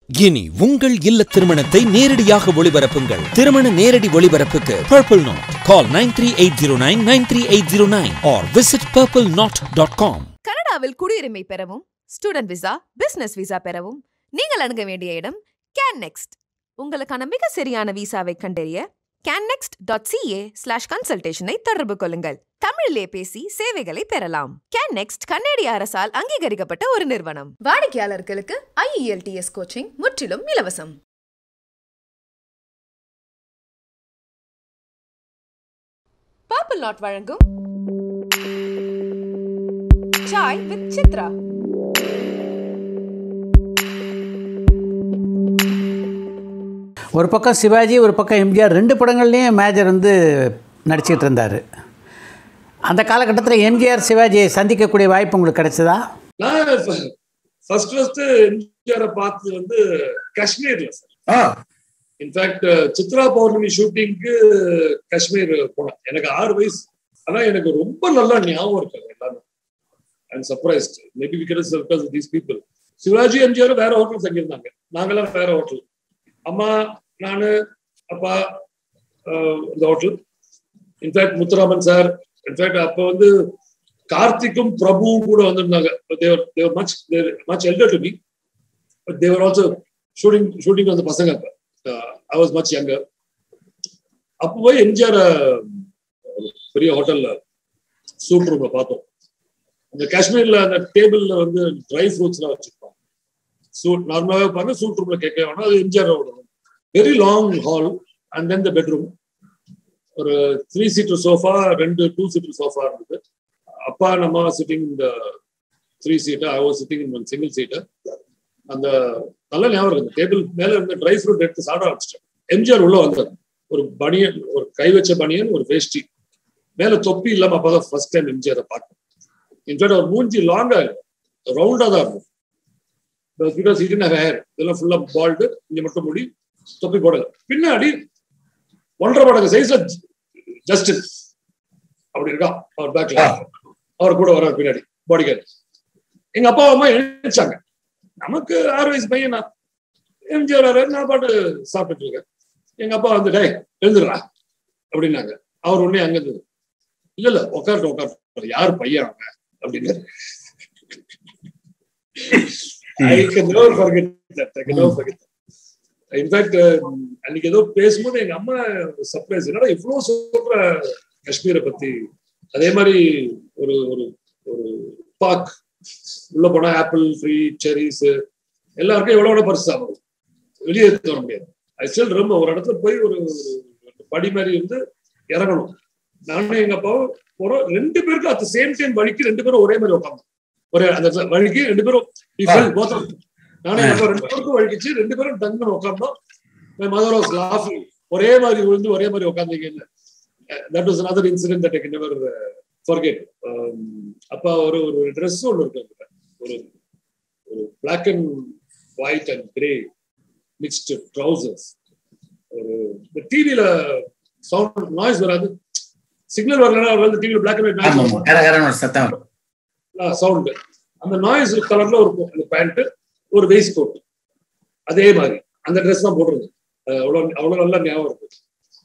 இனி உங்கள் இல்ல திருமணத்தை நேரடியாக ஒளிபரப்புங்கள் திருமண நேரடி ஒளிபரப்புக்கு purple knot call nine three eight zero nine nine three eight zero nine or visit purple knot dot com கனடாவில் குடியுரிமை பெறவும் ஸ்டூடெண்ட் விசா பிசினஸ் விசா பெறவும் நீங்கள் அணுக வேண்டிய இடம் கேன் நெக்ஸ்ட் உங்களுக்கான மிக சரியான விசாவை கண்டறிய கேன்னெக்ஸ்ட் டாட் சிஏ ஸ்லாஷ் கன்சல்டேஷனை தொடர்பு கொள்ளுங்கள் தமிழிலே பேசி சேவைகளை பெறலாம் கேன்னெக்ஸ்ட் கன்னடிய அரசால் அங்கீகரிக்கப்பட்ட ஒரு நிறுவனம் வாடிக்கையாளர்களுக்கு ஐஇஎல்டிஎஸ் கோச்சிங் முற்றிலும் இலவசம் பர்பிள் நாட் வழங்கும் சாய் வித் சித்ரா ஒரு பக்கம் சிவாஜி ஒரு பக்கம் எம்ஜிஆர் ரெண்டு படங்கள்லேயும் மேஜர் வந்து நடிச்சிட்டு இருந்தார் அந்த காலகட்டத்தில் எம்ஜிஆர் சிவாஜியை சந்திக்கக்கூடிய வாய்ப்பு உங்களுக்கு கிடைச்சதா நான் ஃபர்ஸ்ட் ஃபர்ஸ்ட் எம்ஜிஆரை பார்த்தது வந்து காஷ்மீர்ல சார் இன்ஃபேக்ட் சித்ரா பௌர்ணமி ஷூட்டிங்க்கு காஷ்மீர் போனேன் எனக்கு ஆறு வயசு ஆனா எனக்கு ரொம்ப நல்லா ஞாபகம் இருக்காங்க எல்லாமே I'm surprised maybe because because these people Sivaji MGR வேற ஹோட்டல் தங்கியிருந்தாங்க நாங்கெல்லாம் வேற ஹோட்டல் அம்மா நானு அப்பா அஹ், இந்த hotel in fact Muthuraman sir in fact அப்போ வந்து கார்த்திக்கும் பிரபுவும் கூட வந்திருந்தாங்க Thevar Thevar much much elder to me but Thevar also shooting shooting அந்த பசங்க அப்போ ஐ வாஸ் மச் யங்கர் அப்போ போய் எம்ஜிஆர் ஒரு பெரிய ஹோட்டல்ல சூப் ரூம்ல பார்த்தோம் அந்த காஷ்மீர்ல அந்த டேபிள்ல வந்து ட்ரை ஃப்ரூட்ஸ் எல்லாம் வச்சிருப்பாங்க சூட் நார்மலாவே வைப்பாங்க சூட் ரூம்ல கேட்க வேணாம் அது MGR very long hall and then the bedroom ஒரு த்ரீ சீட்டர் சோஃபா ரெண்டு டூ சீட்டர் சோஃபா இருந்தது அப்பா நம்ம சிட்டிங் இந்த three seater I was sitting in single seater அந்த நல்ல ஞாபகம் இருக்கு டேபிள் மேல இருந்த ட்ரை ஃப்ரூட் எடுத்து சாப்பிட ஆரம்பிச்சிட்டேன் எம்ஜிஆர் உள்ள வந்தார் ஒரு பனியன் ஒரு கை வச்ச பனியன் ஒரு வேஷ்டி மேல தொப்பி இல்லாம அப்பதான் ஃபர்ஸ்ட் டைம் எம்ஜிஆரை பார்த்தேன் இன்ஃபேக்ட் அவர் மூஞ்சி லாங்கா ரவுண்டா தான் இருக்கும் பிகாஸ் இட் ஹேர் இதெல்லாம் ஃபுல்லா பால்டு இங்க மட்டும் முடி தொப்பி போடல பின்னாடி ஒன்றரை மடங்கு சைஸ்ல ஜஸ்டின் அப்படி இருக்கா அவர் பேக்ல அவர் கூட வர பின்னாடி பாடி கார்டு எங்க அப்பா அம்மா எழுந்தாங்க நமக்கு ஆறு வயசு பையன் நான் எம்ஜிஆர் வர்றாரு, நான் பாட்டு சாப்பிட்டுட்டு இருக்கேன் எங்க அப்பா வந்து டேய் எழுந்துடுறா அப்படின்னாங்க அவர் உடனே அங்க இருந்து இல்ல இல்ல உட்கார்ட்டு உட்கார்ட்டு யார் பையன் அவன் அப்படின்னு I cannot forget that I cannot forget in fact அன்னைக்கு ஏதோ பேசும்போது எங்க அம்மா சர்ப்ரைஸ் என்னடா இவ்வளவு சொல்ற காஷ்மீரை பத்தி அதே மாதிரி ஒரு ஒரு ஒரு பார்க் உள்ள போனா ஆப்பிள் ஃப்ரீ செரிஸ் எல்லாருக்கும் எவ்வளவு வேணா பரிசு சாப்பிடும் வெளியே எடுத்து வர முடியாது ஐ ஸ்டில் ரொம்ப ஒரு இடத்துல போய் ஒரு ஒரு படி மாதிரி இருந்து இறங்கணும் நானும் எங்க அப்பாவும் போறோம் ரெண்டு பேருக்கும் அட் சேம் டைம் வழிக்கு ரெண்டு பேரும் ஒரே மாதிரி உட்காந்து ஒரு அந்த வழிக்கு ரெண்டு பேரும் we fell both of them. நானும் எங்க அப்பா ரெண்டு பேருக்கும் வழிக்கிச்சு ரெண்டு பேரும் டங்குன்னு உட்காந்தோம் my mother was laughing ஒரே மாதிரி விழுந்து ஒரே மாதிரி உட்காந்தீங்க இல்ல that was another incident that I can never uh, forget um, அப்பா ஒரு ஒரு ட்ரெஸ் ஒன்று இருக்கு அவர்கிட்ட. ஒரு ஒரு black and white and grey mixed trousers ஒரு இந்த டிவியில சவுண்ட் நாய்ஸ் வராது சிக்னல் வரலன்னா அவர் வந்து டிவியில பிளாக் அண்ட் ஆமாம் ஒயிட் கரகரன்னு ஒரு சத்தம் வரும் சவுண்டு அந்த நாய்ஸ் கலர்ல இருக்கும் அந்த பேண்ட் ஒரு வேஸ்ட் கோட் அதே மாதிரி அந்த ட்ரெஸ் தான் போட்டிருந்தேன் அஹ் அவ்வளவு அவ்வளவு நல்லா ஞாபகம் இருக்கு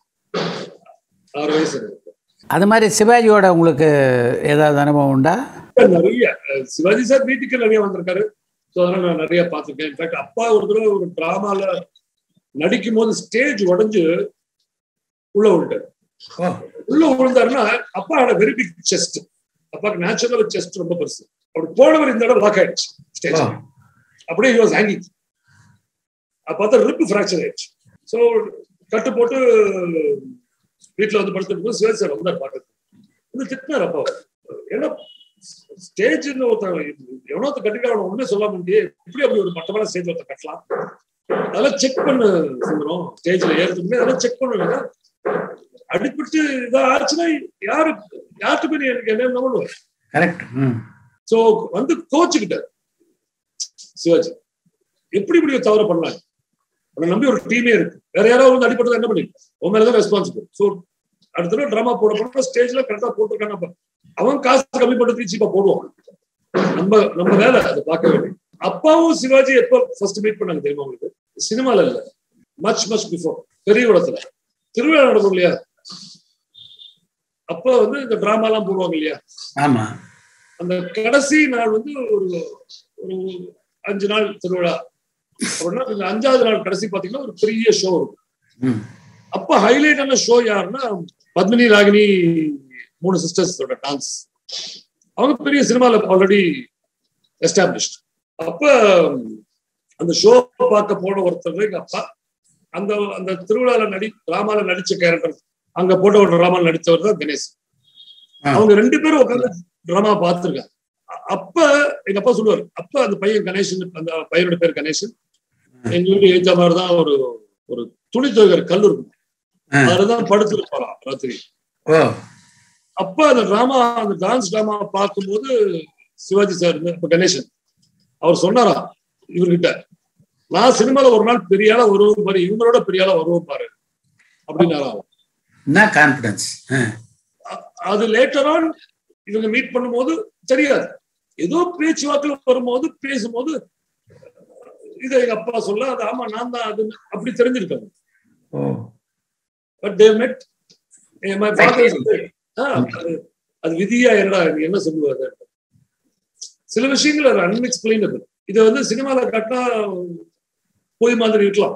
ஆறு வயசு எனக்கு. அது மாதிரி சிவாஜியோட உங்களுக்கு ஏதாவது அனுபவம் உண்டா நிறைய அஹ் சிவாஜி சார் வீட்டுக்கு நிறைய வந்திருக்காரு ஸோ அதெல்லாம் நான் நிறைய பார்த்திருக்கேன் இன்ஃபேக்ட் அப்பா ஒரு தடவை ஒரு டிராமால நடிக்கும் போது ஸ்டேஜ் உடைஞ்சு உள்ள விட்டாரு உள்ள விழுந்தாருன்னா அப்பா வெரி பிக் செஸ்ட் அப்பாக்கு நேச்சுரல் செஸ்ட் ரொம்ப பெருசு அப்படி போனவர் இந்த இடம் லாக் ஆயிடுச்சு ஸ்டேஜ் அப்படியே வாஸ் ஹேங்கிங் அப்ப பார்த்தா ரிப்பு ஃப்ராக்சர் ஆயிடுச்சு ஸோ கட்டு போட்டு வீட்டுல வந்து படுத்துட்டு சிவாஜி சார் வந்தார் பார்க்கறது வந்து திட்டினார் அப்பா ஏன்னா ஸ்டேஜ்னு ஒருத்தன் எவனோ ஒருத்தன் கட்டிக்கலாம் ஒண்ணுமே சொல்லாம முடியே எப்படி அப்படி ஒரு மட்டமான ஸ்டேஜ் ஒருத்தன் கட்டலாம் அதெல்லாம் செக் பண்ணு சுந்தரம் ஸ்டேஜ்ல ஏறதுக்குமே அதெல்லாம் செக் பண்ணுவேன் அடிபட்டு இதா ஆச்சுன்னா யாரு யார்கிட்ட போய் நீ எனக்கு என்ன பண்ணுவேன் கரெக்ட் ம் சோ வந்து கோச்சுக்கிட்டார் சிவாஜி எப்படி இப்படி ஒரு தவறு பண்ணலாம் உன்னை நம்பி ஒரு டீமே இருக்கு வேற யாராவது வந்து அடிப்பட்டதா என்ன பண்ணி உன் மேலதான் ரெஸ்பான்சிபிள் சோ அடுத்த தடவை ட்ராமா போட போனா ஸ்டேஜ்ல கரெக்டா போட்டிருக்காங்க அப்ப அவன் காசு கம்மி பண்றதுக்கு சீப்பா போடுவான் நம்ம நம்ம வேலை அதை பார்க்க வேண்டியது அப்பாவும் சிவாஜி எப்ப ஃபர்ஸ்ட் மீட் பண்ணாங்க தெரியுமா உங்களுக்கு சினிமால இல்ல மச் மச் பிஃபோர் பெரிய இடத்துல திருவிழா நடக்கும் இல்லையா அப்ப வந்து இந்த டிராமா எல்லாம் போடுவாங்க இல்லையா ஆமா அந்த கடைசி நாள் வந்து ஒரு ஒரு அஞ்சு நாள் திருவிழா அப்படின்னா இந்த அஞ்சாவது நாள் கடைசி பாத்தீங்கன்னா ஒரு பெரிய ஷோ இருக்கும் ம் அப்ப ஹைலைட்டான ஷோ யாருன்னா பத்மினி ராகினி மூணு சிஸ்டர்ஸோட டான்ஸ் அவங்க பெரிய சினிமால ஆல்ரெடி எஸ்டாப்ளிஷ்ட் அப்ப அந்த ஷோ பார்க்க போன ஒருத்தர் எங்க அப்பா அந்த அந்த திருவிழால நடி டிராமால நடிச்ச கேரக்டர் அங்க போட்ட ஒரு டிராமால நடிச்சவர் தான் கணேஷ் ஆ. அவங்க ரெண்டு பேரும் உட்காந்து டிராமா பார்த்திருக்காங்க அ- அப்ப எங்க அப்பா சொல்லுவாரு அப்ப அந்த பையன் கணேசன் அந்த பையனோட பேர் கணேசன் எங்க வீட்டு ஏத்த மாதிரி தான் ஒரு ஒரு துணி துவைக்கிற கல் இருக்கும் ஆ. அதுலதான் படுத்துட்டு போறான் ராத்திரி ஓ அப்ப அந்த டிராமா அந்த டான்ஸ் டிராமா பார்க்கும்போது சிவாஜி சார் இப்ப கணேசன் அவர் சொன்னாராம் இவர்கிட்ட நான் சினிமால ஒரு நாள் பெரிய ஆளா வருவோம் பாரு இவங்களோட பெரிய ஆளா வருவோம் பாரு அப்படின்னாராம் என்ன கான்பிடன்ஸ் அ- அது லேட்டர் ஆன் இவங்க மீட் பண்ணும்போது தெரியாது ஏதோ பேச்சுவாக்கில் வரும்போது பேசும்போது இதை எங்க அப்பா சொல்ல அது ஆமா நான் தான் அது அப்படி தெரிஞ்சிருக்காங்க ஓ பட் தே மெட் மை அது அது விதியா என்னடா நீ என்ன சொல்லுவாரு சில விஷயங்கள் அது அன்எக்ஸ்பிளைனபிள் இதை வந்து சினிமால காட்டினா போய் மாதிரி இருக்கலாம்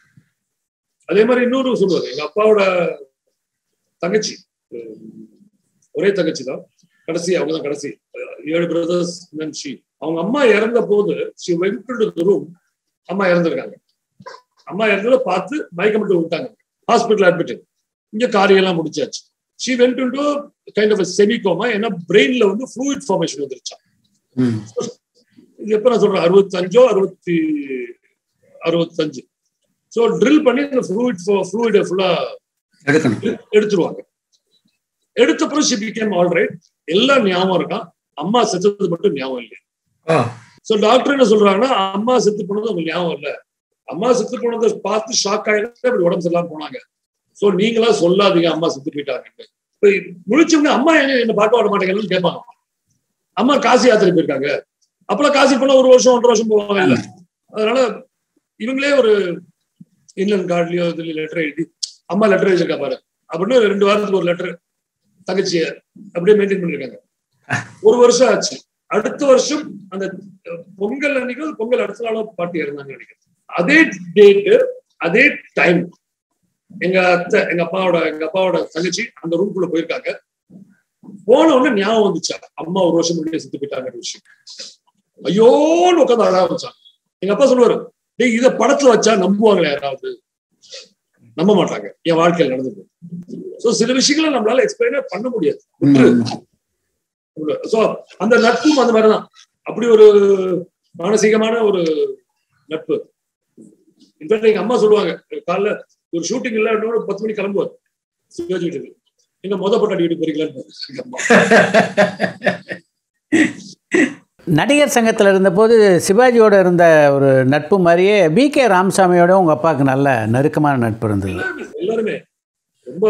அதே மாதிரி இன்னொரு சொல்லுவாரு எங்க அப்பாவோட தங்கச்சி உம், ஒரே தங்கச்சி தான் கடைசி அவங்க தான் கடைசி ஏழு பிரதர்ஸ் ஷி அவங்க அம்மா இறந்த போது ஷி வெண்ட் ரூம் அம்மா இறந்துருக்காங்க அம்மா இறந்ததை பார்த்து மயக்கம் மட்டும் விட்டாங்க ஹாஸ்பிட்டல் அட்மிட் இங்க காரியெல்லாம் முடிச்சாச்சு she went to kind of semicoma ஏன்னா பிரெயின்ல வந்து ஃப்ளூயிட் ஃபார்மேஷன் வந்துருச்சான் ம் இது எப்ப நான் சொல்றேன் அறுபத்தஞ்சோ அறுபத்தி அறுபத்தஞ்சு ஸோ ட்ரில் பண்ணி இந்த ஃப்ளூயிட் ஃப்ளூயிட ஃபுல்லா எடுக்கணும் எடுத்துருவாங்க எடுத்தப்பறம் ஷி பிகேம் ஆல் ரைட் எல்லாம் ஞாபகம் இருக்கான் அம்மா செத்தது மட்டும் ஞாபகம் இல்லை ஓ ஸோ டாக்டர் என்ன சொல்றாங்கன்னா அம்மா செத்து போனது உங்களுக்கு ஞாபகம் இல்லை அம்மா செத்து போனதை பார்த்து ஷாக் ஆகிட்டு இப்படி உடம்பு சரியில்லாம போனாங்க ஸோ நீங்களா சொல்லாதீங்க அம்மா செத்து போயிட்டாங்க இப்போ முழிச்சவங்க அம்மா என்ன என்ன பார்க்க வர மாட்டேங்கன்னு கேட்பாங்க அம்மா காசி யாத்திரை போயிருக்காங்க அப்பெல்லாம் காசி போனா ஒரு வருஷம் ஒன்றரை வருஷம் போவாங்க இல்ல அதனால இவங்களே ஒரு இன்லன் கார்ட்லயோ இதுல லெட்டர் எழுதி அம்மா லெட்டர் எழுதிருக்கா பாரு அப்படின்னு ரெண்டு வாரத்துக்கு ஒரு லெட்டர் தங்கச்சிய அப்படியே மெயின்டைன் பண்ணிருக்காங்க ஒரு வருஷம் ஆச்சு அடுத்த வருஷம் அந்த அஹ், பொங்கல் அன்னைக்கு பொங்கல் அடுத்த நாளும் பாட்டி இருந்தாங்க நினைக்கிறேன் அதே டேட்டு அதே டைம் எங்க அத்தை எங்க அப்பாவோட எங்க அப்பாவோட தங்கச்சி அந்த ரூம்குள்ள போயிருக்காங்க போன உடனே ஞாபகம் வந்துச்சா அம்மா ஒரு வருஷம் முன்னாடி செத்து போயிட்டாங்க விஷயம் ஐயோன்னு உட்காந்து அழ ஆரம்பிச்சாங்க எங்க அப்பா சொல்லுவாரு டேய் இத படத்துல வச்சா நம்புவாங்களா யாராவது நம்ப மாட்டாங்க என் வாழ்க்கையில் நடந்தது சோ சில விஷயங்களை நம்மளால எக்ஸ்பிளைனே பண்ண முடியாது சோ அந்த நட்பும் அந்த மாதிரிதான் அப்படி ஒரு மானசீகமான ஒரு நட்பு இன்ஃபேக்ட் எங்க அம்மா சொல்லுவாங்க காலைல ஒரு ஷூட்டிங் இல்ல இன்னொரு பத்து மணிக்கு கிளம்புவார் சிவாஜி வீட்டுக்கு எங்க மொத பட்டாடி வீட்டுக்கு போறீங்களான்னு எங்க அம்மா நடிகர் சங்கத்தில் இருந்தபோது சிவாஜியோட இருந்த ஒரு நட்பு மாதிரியே வி கே ராமசாமியோட உங்கள் அப்பாவுக்கு நல்ல நெருக்கமான நட்பு இருந்தது எல்லாருமே எல்லாருமே ரொம்ப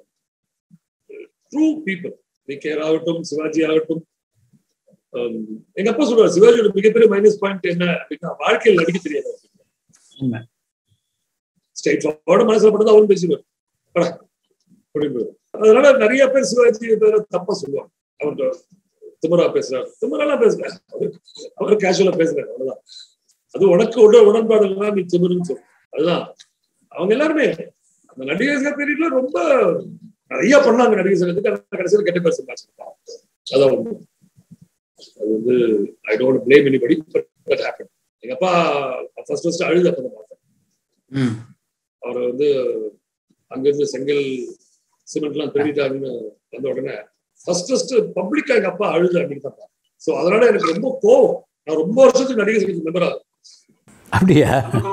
ட்ரூ பீப்புள் விகேர் ஆகட்டும் சிவாஜி ஆகட்டும் ஹம், எங்க அப்பா சொல்லுவார் சிவாஜியோட மிகப்பெரிய மைனஸ் பாயிண்ட் என்ன அப்படின்னா வாழ்க்கையில் நடிக்க தெரியாது உண்மை. ஸ்டேட் ஃபார்வர்டு மனசுல பட்டது அவரும் பேசுவார் அடா, அப்படின்னு அதனால நிறைய பேர் சிவாஜி பேர தப்பா சொல்லுவாங்க அவர் திமுறா பேசுறாரு திமுறெல்லாம் பேசுறாரு அவர் அவர் கேஷுவலா பேசுறாரு அவ்வளவுதான் அது உனக்கு உட உடன்பாடு இல்லைன்னா நீ திமுருன்னு சொல்லு அதுதான் அவங்க எல்லாருமே அந்த நடிகர் சங்க பீரியட்ல ரொம்ப நிறைய பண்ணாங்க நடிகர் சங்கத்துக்கு ஆனா கடைசியில் கெட்ட பேர் சம்பாதிச்சிருப்பாங்க அதான் உண்மை. அது வந்து I don't blame anybody but that happen எங்க அப்பா ஃபர்ஸ்ட் ஃபர்ஸ்ட் அழுது அப்ப தான் பார்த்தேன் ம் அவர் வந்து அங்கிருந்து செங்கல் சிமெண்ட்லாம் திருடிட்டாங்கன்னு வந்த உடனே ஃபர்ஸ்ட் ஃபர்ஸ்ட் பப்ளிக்கா எங்க அப்பா அழுது அப்படின்னு தான் ஸோ அதனால எனக்கு ரொம்ப கோவம் நான் ரொம்ப வருஷத்துக்கு நடிகர் சங்கத்துக்கு மெம்பர் ஆகுது அப்படியா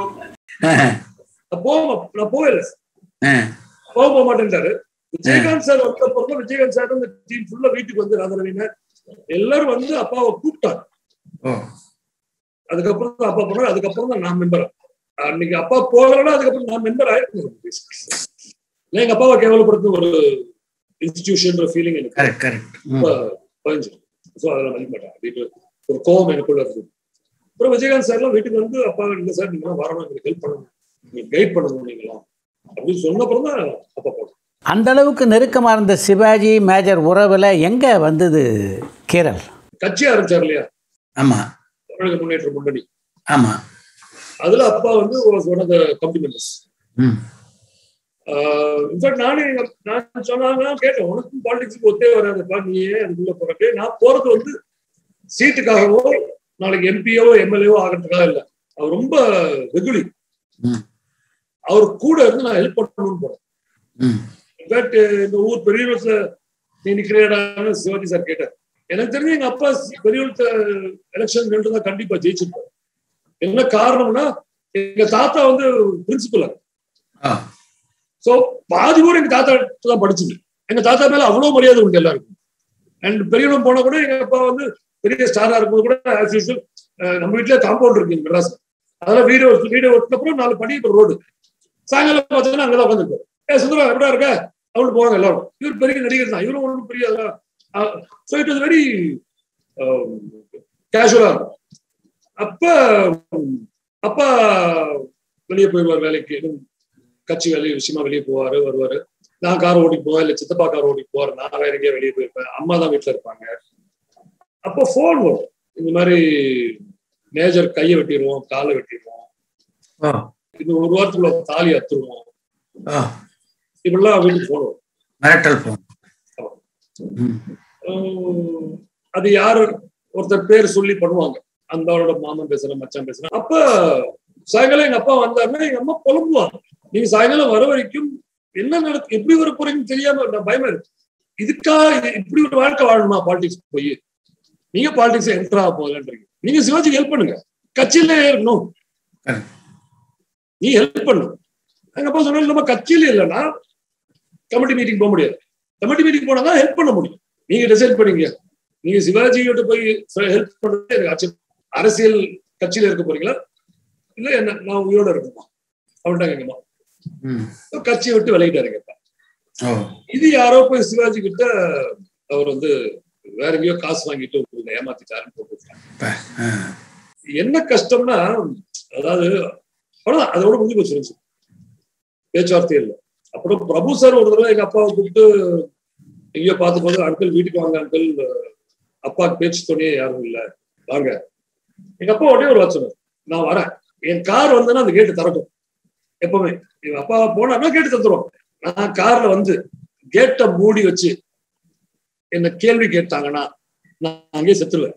நான் போக நான் போகவே இல்லை ஆ. போக போக மாட்டேன்ட்டாரு விஜயகாந்த் சார் வந்த பிறகு விஜயகாந்த் சார் இந்த டீம் ஃபுல்லா வீட்டுக்கு வந்து ராதரவீன எல்லாரும் வந்து அப்பாவை கூப்பிட்டாங்க ஓ அதுக்கப்புறம் தான் அப்பா போனாரு அதுக்கப்புறம் தான் நான் மெம்பர் அன்னைக்கு அப்பா போகலன்னா அதுக்கப்புறம் நான் மெம்பர் ஆயிருக்கேன் இல்லை எங்க அப்பாவை கேவலப்படுத்த ஒரு இன்ஸ்டிடியூஷன் ஃபீலிங் எனக்கு கரெக்ட் கரெக்ட் ரொம்ப பதிஞ்சு ஸோ அதெல்லாம் மதிக்க மாட்டேன் அப்படின்னு ஒரு கோபம் எனக்குள்ள இருக்கு அப்புறம் விஜயகாந்த் சார்லாம் வீட்டுக்கு வந்து அப்பா இல்லை சார் நீங்க வரணும் எங்களுக்கு ஹெல்ப் பண்ணணும் நீங்க கைட் பண்ணணும் நீங்களாம் அப்படின்னு சொன்ன அப்புறம் தான் அப்பா போனோம் அந்த அளவுக்கு நெருக்கமாக இருந்த சிவாஜி மேஜர் உறவில் எங்கே வந்தது கீரல் கட்சி ஆரம்பிச்சார் இல்லையா ஆமா தமிழக முன்னேற்ற முன்னணி ஆமா அதுல அப்பா வந்து one of the committee members hmm in fact நானே எங்க- நான் சொன்னாங்க கேட்டேன் உனக்கும் பாலிடிக்ஸுக்கு ஒத்தே வராதுப்பா நீ ஏன் அதுக்குள்ள போறக்கு நான் போறது வந்து சீட்டுக்காகவோ நாளைக்கு எம்பியோ எம்எல்ஏவோ ஆகிறதுக்காக இல்ல அவர் ரொம்ப வெகுளி ம். அவர் கூட இருந்து நான் ஹெல்ப் பண்ணணும்னு போறேன் ம் இன்ஃபேக்ட் இந்த ஊர் பெரியவரத்துல நீ நிக்கிறேடான்னு சிவாஜி சார் கேட்டார் எனக்கு தெரிஞ்சு எங்க அப்பா பெரியவரத்த எலெக்ஷன் நின்று தான் கண்டிப்பா ஜெயிச்சிருப்பாரு என்ன காரணம்னா எங்க தாத்தா வந்து பிரின்சிபல் ஆ சோ பாதி ஊர் எங்க தாத்தா தான் படிச்சது எங்க தாத்தா மேல அவ்வளவு மரியாதை உண்டு எல்லாருக்கும் அண்ட் பெரியவங்க போனா கூட எங்க அப்பா வந்து பெரிய ஸ்டாரா இருக்கும்போது கூட as usual, அஹ், நம்ம வீட்டுல காம்பவுண்ட் இருக்கு இங்க மெட்ராஸ் அதெல்லாம் வீடியோ வீடியோ ஒட்டினப்புறம் நாலு படி இப்போ ரோடு சாயங்காலம் பார்த்தீங்கன்னா அங்கதான் உட்காந்துருப்பாரு ஏ சுந்தரம் எப்படா இருக்க அவனு போவாங்க எல்லாரும் இவர் பெரிய நடிகர் தான் இவரும் ஒன்றும் பெரிய ஸோ இட் வாஸ் வெரி கேஷுவலா இருக்கும் அப்ப அப்பா வெளியே போயிடுவார் வேலைக்கு எதுவும் கட்சி வேலை விஷயமா வெளியே போவாரு வருவாரு நான் கார் ஓட்டி போவேன் இல்ல சித்தப்பா கார் ஓட்டி போவார் நான் வேற எங்கேயோ வெளியே போயிருப்பேன் அம்மா தான் வீட்டுல இருப்பாங்க அப்போ ஃபோன் வரும் இந்த மாதிரி மேஜர் கையை வெட்டிடுவோம் காலை வெட்டிடுவோம் ஓ இந்த ஒரு வாரத்துக்குள்ள தாலி அத்துருவோம் ஓ இப்படிலாம் வீட்டுக்கு ஃபோன் வரும் மிரட்டல் போன் ம் உம், அது யாரு ஒருத்தர் பேர் சொல்லி பண்ணுவாங்க அந்த அவரோட மாமன் பேசுறேன் மச்சான் பேசுறேன் அப்ப சாயங்காலம் எங்க அப்பா வந்தாருன்னா எங்க அம்மா புலம்புவாங்க நீங்க சாயங்காலம் வர வரைக்கும் என்ன நடக்கு எப்படி வர போறீங்கன்னு தெரியாம நான் பயமா இருக்கு இதுக்கா இப்படி ஒரு வாழ்க்கை வாழணுமா பாலிடிக்ஸ் போய் நீங்க பாலிடிக்ஸ் என்டர் ஆக போகலன்றீங்க நீங்க சிவாஜிக்கு ஹெல்ப் பண்ணுங்க கட்சியில இருக்கணும் Correct. நீ ஹெல்ப் பண்ணணும் எங்க அப்பா சொன்னாங்க நம்ம கட்சியில இல்லைன்னா கமிட்டி மீட்டிங் போக முடியாது கமிட்டி மீட்டிங் போனா தான் ஹெல்ப் பண்ண முடியும் நீங்க டிசைட் பண்ணீங்க நீங்க சிவாஜி கிட்ட போய் ஹெல்ப் பண்றது எனக்கு ஆச்சரியம் அரசியல் கட்சியில இருக்க போறீங்களா இல்ல என்ன நான் உயிரோட இருக்குமா அப்படின்ட்டாங்க எங்க அம்மா ம் கட்சியை விட்டு விலகிட்டாரு எங்க அப்பா ஓ இது யாரோ போய் சிவாஜி கிட்ட அவர் வந்து வேற எங்கேயோ காசு வாங்கிட்டு உங்களை ஏமாத்திட்டாருன்னு போட்டு விட்டாங்க. ப ஆ என்ன கஷ்டம்னா அதாவது அவ்வளவுதான் அதோட முடிஞ்சு போச்சு நிமிஷம். பேச்சுவார்த்தை இல்லை அப்புறம் பிரபு சார் ஒரு தடவை எங்க அப்பாவை கூப்பிட்டு எங்கேயோ பார்த்த போது அங்கிள் வீட்டுக்கு வாங்க அங்கிள் அப்பாவுக்கு பேச்சு துணையே யாரும் இல்ல வாங்க எங்க அப்பா உடனே ஒரு வாட்ச் நான் வரேன் என் கார் வந்தேன்னா அந்த கேட்டு திறக்கும் எப்பவுமே எங்க அப்பா போனாருன்னா கேட்டு தந்துருவோம் நான் கார்ல வந்து கேட்டை மூடி வச்சு என்ன கேள்வி கேட்டாங்கன்னா நான் அங்கேயே செத்துருவேன்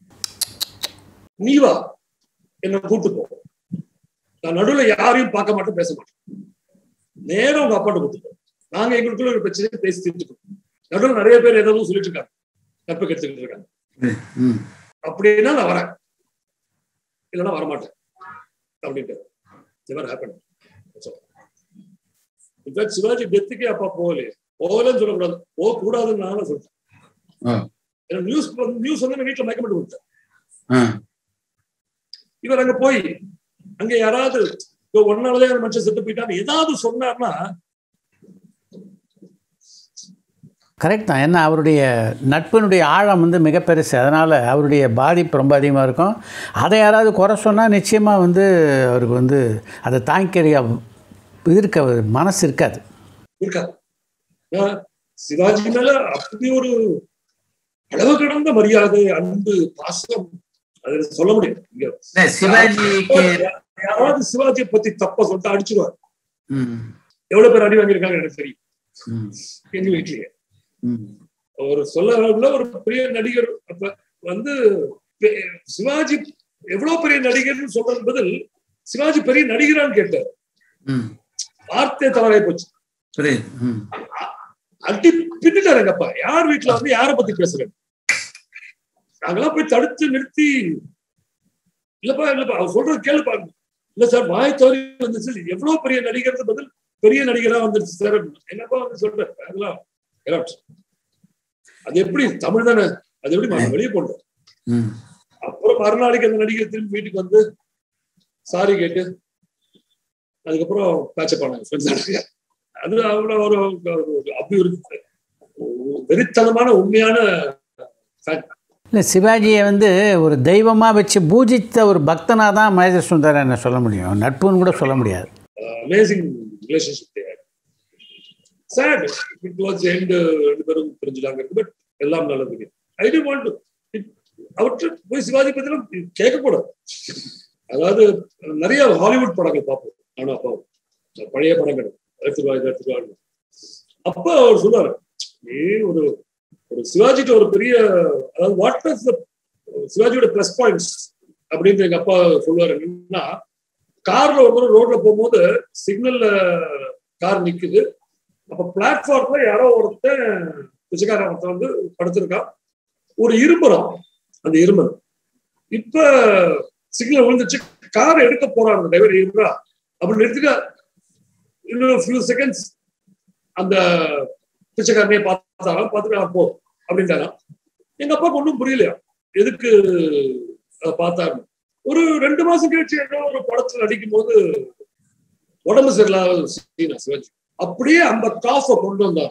நீ வா என்ன கூட்டு போ நான் நடுவுல யாரையும் பார்க்க மாட்டேன் பேச மாட்டேன் நேரம் உங்க அப்பாட்ட கூட்டு போ நாங்க எங்களுக்குள்ள ஒரு பிரச்சனையை பேசி தீர்த்துக்கோம் நடுவுல நிறைய பேர் ஏதாவது சொல்லிட்டு இருக்காங்க நட்பு கெடுத்துக்கிட்டு இருக்காங்க ம் அப்படின்னா நான் வரேன் இல்லைன்னா வரமாட்டேன் அப்படின்ட்டு நெவர் ஹேப்பன் இன்ஃபேக்ட் சிவாஜி டெத்துக்கே அப்பா போகலையே போகலன்னு சொல்லக்கூடாது போக கூடாதுன்னு நானும் சொல்லிட்டேன் ஆ ஏன்னா நியூஸ் நியூஸ் வந்து வீட்டுல மயக்கம் போட்டு விட்டேன் ஆ இவர் அங்க போய் அங்க யாராவது இப்போ ஒன்னாலதான் அந்த மனுஷன் செத்து போயிட்டான்னு ஏதாவது சொன்னார்னா கரெக்ட் தான் ஏன்னா அவருடைய நட்பினுடைய ஆழம் வந்து மிக பெருசு அதனால் அவருடைய பாதிப்பு ரொம்ப அதிகமாக இருக்கும் அதை யாராவது குறை சொன்னால் நிச்சயமாக வந்து அவருக்கு வந்து அதை தாங்கிக்கிற இது இருக்க மனசு இருக்காது இருக்காது ஏன்னா, சிவாஜி மேல அப்படி ஒரு அளவு கடந்த மரியாதை அன்பு பாசம் அது சொல்ல முடியாது இங்க இல்ல சிவாஜிக்கு யாராவது சிவாஜியை பத்தி தப்பா சொல்லிட்டு அடிச்சிருவாரு ம் எவ்வளவு பேர் அடி வாங்கியிருக்காங்க எனக்கு தெரியும் ம் எங்க வீட்லயே ம் ஒரு சொல்ல அளவுல ஒரு பெரிய நடிகர் அப்ப வந்து பெ- சிவாஜி எவ்வளவு பெரிய நடிகர்னு சொல்றது பதில் சிவாஜி பெரிய நடிகரான்னு கேட்டார் ம் வார்த்தை தவறாய் போச்சு புரியுது ம் அடி பின்னிட்டாரு எங்க அப்பா யார் வீட்டுல வந்து யார பத்தி பேசுறேன் நாங்கெல்லாம் போய் தடுத்து நிறுத்தி இல்லப்பா இல்லப்பா அவர் சொல்றது கேளுப்பா இல்ல சார் வாய் தவறி வந்துச்சு எவ்வளவு பெரிய நடிகர் பதில் பெரிய நடிகரா வந்துருச்சு சார் எங்க அப்பா வந்து சொல்றாரு அதெல்லாம் correct. அது எப்படி தமிழ் தானே அது எப்படி நான் வெளியே போட்டேன் ம் அப்புறம் மறுநாளைக்கு அந்த நடிகர் திரும்பி வீட்டுக்கு வந்து சாரி கேட்டு அதுக்கப்புறம் பேச்சப் பண்ணாங்க ஃப்ரெண்ட்ஸ் அது அவ்வளவு ஒரு ஒரு- அப்படி ஒரு வெறித்தனமான உண்மையான fact. இல்லை சிவாஜியை வந்து ஒரு தெய்வமாக வச்சு பூஜித்த ஒரு பக்தனாக தான் மகேந்திர சுந்தரம் என்ன சொல்ல முடியும் நட்புன்னு கூட சொல்ல முடியாது amazing relationship there said it was end ரெண்டு பேரும் பிரிஞ்சுட்டாங்க பட் எல்லாம் நல்லதுக்கு ஐ டி வாண்ட் அவற்றை போய் சிவாஜி பத்திலாம் கேட்கக்கூடாது அதாவது நிறைய ஹாலிவுட் படங்கள் பார்ப்போம் நானும் அப்பாவும் பழைய படங்கள் எடுத்துருவா இதை எடுத்துருவா அப்ப அவர் சொல்லுவாரு நீ ஒரு ஒரு சிவாஜிட்ட ஒரு பெரிய அதாவது வாட் இஸ் சிவாஜியோட பிளஸ் பாயிண்ட்ஸ் அப்படின்னு எங்க அப்பா சொல்லுவாரு என்னன்னா கார்ல ஒரு முறை ரோட்ல போகும்போது சிக்னல்ல கார் நிக்குது அப்ப பிளாட்ஃபார்ம்ல யாரோ ஒருத்தன் பிச்சைக்காரன் ஒருத்தன் வந்து படுத்திருக்கான் ஒரு இரும்புறான் அந்த இருமல் இப்ப சிக்னல் விழுந்துச்சு கார் எடுக்க போறான் அந்த டிரைவர் இரும்பா அப்படி நிறுத்திக்க இன்னும் ஃபியூ செகண்ட்ஸ் அந்த பிச்சைக்காரனே பார்த்தாராம் பார்த்துட்டு போ அப்படின்ட்டாராம் எங்க அப்பாவுக்கு ஒன்றும் புரியலையா எதுக்கு அதை பார்த்தாருன்னு ஒரு ரெண்டு மாசம் கழிச்சு ஏதோ ஒரு படத்துல நடிக்கும் போது உடம்பு சரியில்லாத சீனா சிவாஜி அப்படியே அந்த காஃப கொண்டு வந்தார்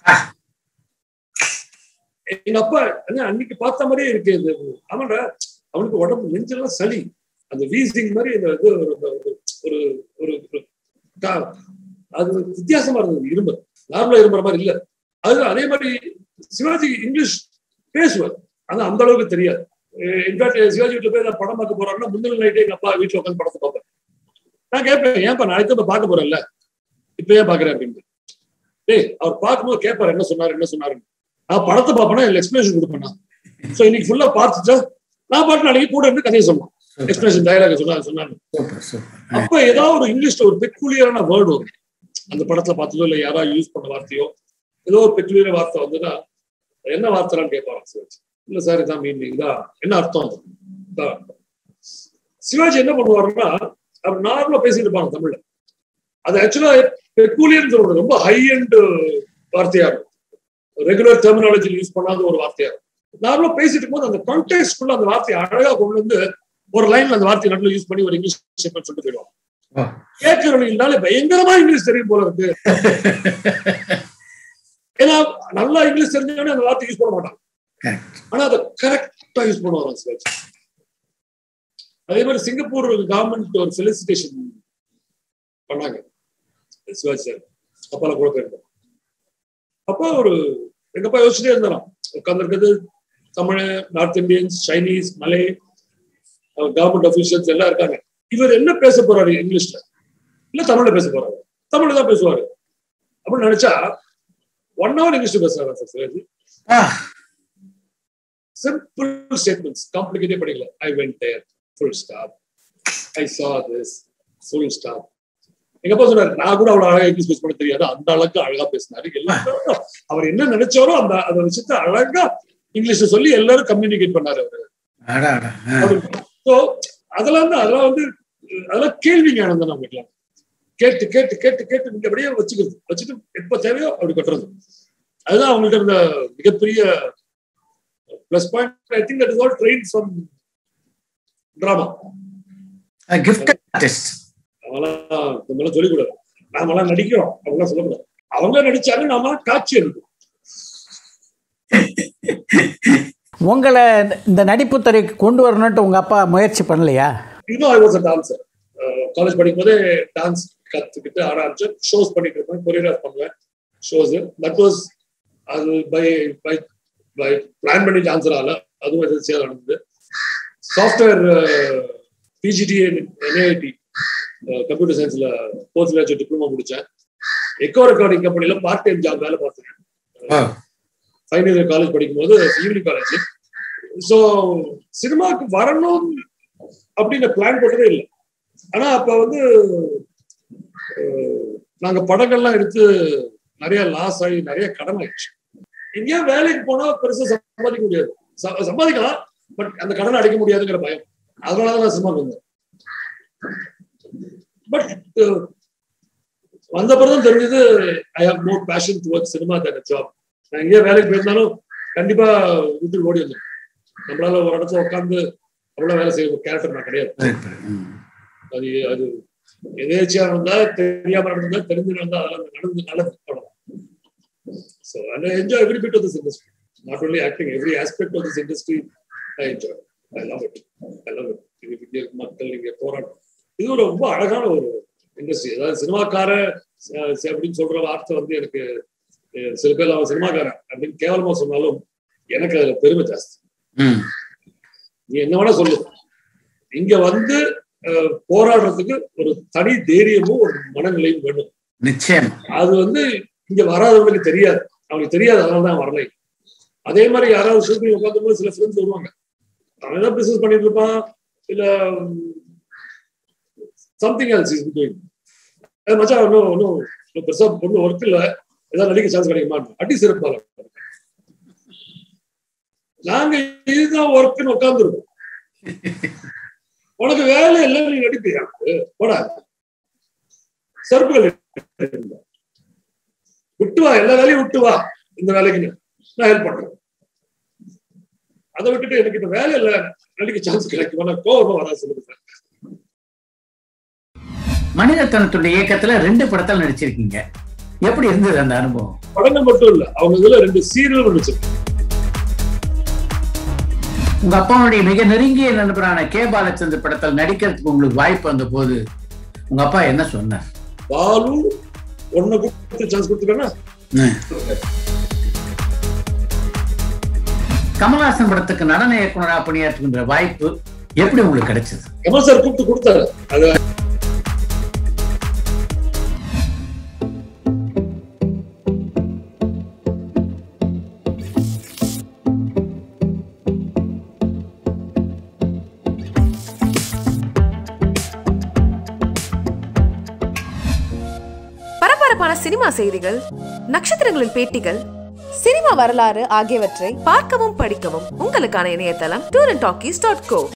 எங்க அப்பா என்ன அன்னைக்கு பார்த்த மாதிரியே இருக்கு இது ஆமாடா அவனுக்கு உடம்பு நெஞ்செல்லாம் சளி அந்த வீசிங் மாதிரி இந்த இது ஒரு ஒரு ஒரு ஒரு கா- அது வித்தியாசமா இருந்தது இரும்பு நார்மலா இரும்புற மாதிரி இல்ல அது அதே மாதிரி சிவாஜி இங்கிலீஷ் பேசுவார் ஆனா அந்த அளவுக்கு தெரியாது இன்ஃபேக்ட் சிவாஜி வீட்டுல போய் நான் படம் பார்க்க போறாருன்னா முந்தின நைட்டே எங்க அப்பா வீட்டுல உட்காந்து படத்தை பார்ப்பேன் நான் கேட்பேன் ஏன்பா நாளைக்கு தான் பார்க்க போறேன்ல இப்ப ஏன் பாக்குறேன் அப்படின்னு டேய் அவர் பார்க்கும்போது கேட்பாரு என்ன சொன்னாரு என்ன சொன்னாரு நான் படத்தை பார்ப்பேன்னா எக்ஸ்பிளேஷன் கொடுப்பேன் சோ இன்னைக்கு ஃபுல்லா பார்த்துச்சா நான் பாட்டு நாளைக்கு கூட இருந்து கதையை சொல்லணும் எக்ஸ்பிளேஷன் டயலாக் சொன்னாரு சொன்னாரு சூப்பர் சூப்பர் அப்ப ஏதாவது ஒரு இங்கிலீஷ்ல ஒரு பெக்குலியரான வேர்டு வரும் அந்த படத்துல பார்த்ததோ இல்ல யாராவது யூஸ் பண்ண வார்த்தையோ ஏதோ ஒரு பெக்குலியர் வார்த்தை வந்துன்னா என்ன வார்த்தைலாம் கேட்பாங்க சிவாஜி இல்ல சார் இதான் மீனிங் தான் என்ன அர்த்தம் அது? இதான் அர்த்தம். சிவாஜி என்ன பண்ணுவாருன்னா அவர் நார்மலா பேசிட்டு இருப்பாங்க தமிழ்ல அது ஆக்சுவலா பெக்குலியர் சொல்றது ரொம்ப ஹை அண்ட் வார்த்தையா இருக்கும் ரெகுலர் டெர்மினாலஜி யூஸ் பண்ணாத ஒரு வார்த்தையா இருக்கும் நார்மலா பேசிட்டு இருக்கும்போது அந்த கான்டெக்ட்குள்ள அந்த வார்த்தையை அழகா கொண்டு வந்து ஒரு லைன்ல அந்த வார்த்தையை நடுவில் யூஸ் பண்ணி ஒரு இங்கிலீஷ் ஸ்டேட்மெண்ட் சொல்லிட்டு போயிடுவாங்க ஓ. கேட்கறவங்கனால பயங்கரமா இங்கிலீஷ் தெரியும் போல இருக்கு ஏன்னா நல்லா இங்கிலீஷ் தெரிஞ்சவனே அந்த வார்த்தை யூஸ் பண்ண மாட்டாங்க Correct. ஆனா அதை கரெக்டா யூஸ் பண்ணுவாங்க சிவாஜி அதே மாதிரி சிங்கப்பூர் கவர்மெண்ட் ஒரு ஃபெலிசிட்டேஷன் பண்ணாங்க சிவாஜி சார் அப்பால கூட போயிருந்தோம் அப்போ ஒரு எங்கப்பா யோசிச்சுட்டே இருந்தாராம் உட்காந்துருக்கிறது தமிழ் நார்த் இந்தியன்ஸ் சைனீஸ் மலை கவர்மெண்ட் அபிஷியல்ஸ் எல்லாம் இருக்காங்க இவர் என்ன பேச போறாரு இங்கிலீஷ்ல இல்ல தமிழ்ல பேச போறாரு தமிழ்ல தான் பேசுவாரு அப்படின்னு நினைச்சா ஒன் ஹவர் இங்கிலீஷ்ல பேசுறாரு sir Sivaji a simple statements காம்ப்ளிகேட்டே படிக்கல I went there full stop I saw this full stop எங்க அப்பா சொன்னாரு நான் கூட அவ்வளவு அழகா இங்கிலீஷ் பேச பண்ண தெரியாது அந்த அளவுக்கு அழகா பேசினாரு எல்லாரும் அவர் என்ன நினைச்சாரோ அந்த அந்த விஷயத்த அழகா இங்கிலீஷ்ல சொல்லி எல்லாரும் கம்யூனிகேட் பண்ணாரு அவரு அடா அடா ஆ. ஸோ அதெல்லாம் வந்து அதெல்லாம் வந்து அதெல்லாம் கேள்வி ஞானம் தான் நமக்குலாம் கேட்டு கேட்டு கேட்டு கேட்டு நீங்க அப்படியே வச்சுக்கிறது வச்சுட்டு எப்ப தேவையோ அப்படி கட்டுறது அதுதான் அவங்கள்ட்ட இருந்த மிகப்பெரிய plus point I think that is all train from drama A gifted artist. அவங்களாம் நம்மளாம் சொல்லிக்கூடாது நாமெல்லாம் நடிக்கிறோம் அவங்களாம் சொல்லக்கூடாது அவங்க நடிச்சாங்க நாம காட்சி எடுக்கும் உங்களை இந்த நடிப்பு துறைக்கு கொண்டு வரணுன்ட்டு உங்கள் அப்பா முயற்சி பண்ணலையா இன்னும் I was a dancer college படிக்கும் போதே டான்ஸ் கத்துக்கிட்டு ஆட ஆரம்பிச்சேன் ஷோஸ் பண்ணிட்டு இருப்பேன் கொரியோகிராஃப் பண்ணுவேன் ஷோஸ் தட் வாஸ் அது பை பை பை பிளான் பண்ணி டான்சர் ஆகல அதுவும் எதிர்ச்சியாக நடந்தது சாஃப்ட்வேர் பிஜிடி என்ஐடி கம்ப்யூட்டர் சயின்ஸ்ல போஸ்ட் கிராஜுவேட் டிப்ளமோ முடிச்சேன் எக்கோ ரெக்கார்டிங் கம்பெனில பார்ட் டைம் ஜாப் வேலை பார்த்தேன் Wow. ஃபைனல் இயர் காலேஜ் படிக்கும்போது ஈவினிங் காலேஜ் ஸோ சினிமாவுக்கு வரணும் அப்படின்னு பிளான் போட்டதே இல்லை ஆனா அப்ப வந்து அஹ், நாங்க படங்கள்லாம் எடுத்து நிறைய லாஸ் ஆகி நிறைய கடன் ஆயிடுச்சு எங்கேயா வேலைக்கு போனா பெருசா சம்பாதிக்க முடியாது ச- சம்பாதிக்கலாம் பட் அந்த கடனை அடைக்க முடியாதுங்கிற பயம் அதனாலதான் நான் சினிமாக்கு வந்தேன் பட் வந்த பிறகு தெரிஞ்சது I have more passion toward cinema than job நான் எங்கேயா வேலைக்கு போயிருந்தாலும் கண்டிப்பா வீட்டுக்கு ஓடி வந்துடும் நம்மளால ஒரு இடத்துல உட்காந்து அவ்வளவு வேலை செய்ய கேரக்டர் நான் கிடையாது Right, right. ம். அது அது எதேச்சியா நடந்தா தெரியாம நடந்தா தெரிஞ்சு நடந்தா அதெல்லாம் நடந்து நல்லது அவ்வளவுதான் so I enjoy every bit of this industry not only acting every aspect of this industry I enjoy I love it I love it இது இங்க இருக்க மக்கள் இங்க போராட்டம் இது ஒரு ரொம்ப அழகான ஒரு இண்டஸ்ட்ரி அதாவது சினிமாக்கார அஹ், அப்படின்னு சொல்ற வார்த்தை வந்து எனக்கு அஹ், சில பேர் அவன் சினிமாக்காரன் அப்படின்னு கேவலமா சொன்னாலும் எனக்கு அதுல பெருமை ஜாஸ்தி ம் நீ என்ன வேணா சொல்லு இங்க வந்து அஹ், போராடுறதுக்கு ஒரு தனி தைரியமும் ஒரு மனநிலையும் வேணும் நிச்சயம் அது வந்து இங்க வராதவங்களுக்கு தெரியாது அவங்களுக்கு தெரியாது அதனால தான் வரலை அதே மாதிரி யாராவது ஷூட்டிங் உட்காந்தும்போது சில ஃப்ரெண்ட்ஸ் வருவாங்க அவன் ஏதாவது பிசினஸ் பண்ணிட்டு இருப்பான் இல்ல சம்திங் எல்ஸ் இஸ் டூயிங் மச்சான் ஒன்றும் ஒன்றும் பெருசா ஒன்றும் ஒர்க் இல்ல ஏதாவது நடிக்க சான்ஸ் கிடைக்குமா அடி சிறப்பாக நாங்க இதுதான் ஒர்க்னு உட்காந்துருக்கோம் உனக்கு வேலை இல்லை நீ நடிப்பியா போடா செருப்புகள் விட்டு வா எல்லா வேலையும் விட்டு வா இந்த வேலைக்கு நான் ஹெல்ப் பண்றேன் அதை விட்டுட்டு எனக்கு இந்த வேலை இல்ல நடிக்க சான்ஸ் கிடைக்கும் நான் கோவமா வரா சொல்லுங்க சார் மணிரத்னத்துடைய இயக்கத்துல ரெண்டு படத்தில் நடிச்சிருக்கீங்க எப்படி இருந்தது அந்த அனுபவம் படங்கள் மட்டும் இல்ல அவங்க இதுல ரெண்டு சீரியல் நடிச்சிருக்காங்க உங்க அப்பாவுடைய மிக நெருங்கிய நண்பரான கே பாலச்சந்தர் படத்தில் நடிக்கிறதுக்கு உங்களுக்கு வாய்ப்பு வந்த போது உங்க அப்பா என்ன சொன்னார் பாலு ஒன்ன கொடுத்து சான்ஸ் கொடுத்துருக்கானா கமல்ஹாசன் படத்துக்கு நடன இயக்குனராக பணியாற்றுகின்ற வாய்ப்பு எப்படி உங்களுக்கு கிடைச்சது கமல் சார் கூப்பிட்டு கொடுத்தாரு அது பரபரப்பான சினிமா செய்திகள் நட்சத்திரங்களின் பேட்டிகள் சினிமா வரலாறு ஆகியவற்றை பார்க்கவும் படிக்கவும் உங்களுக்கான இணையதளம் tour and talkies dot go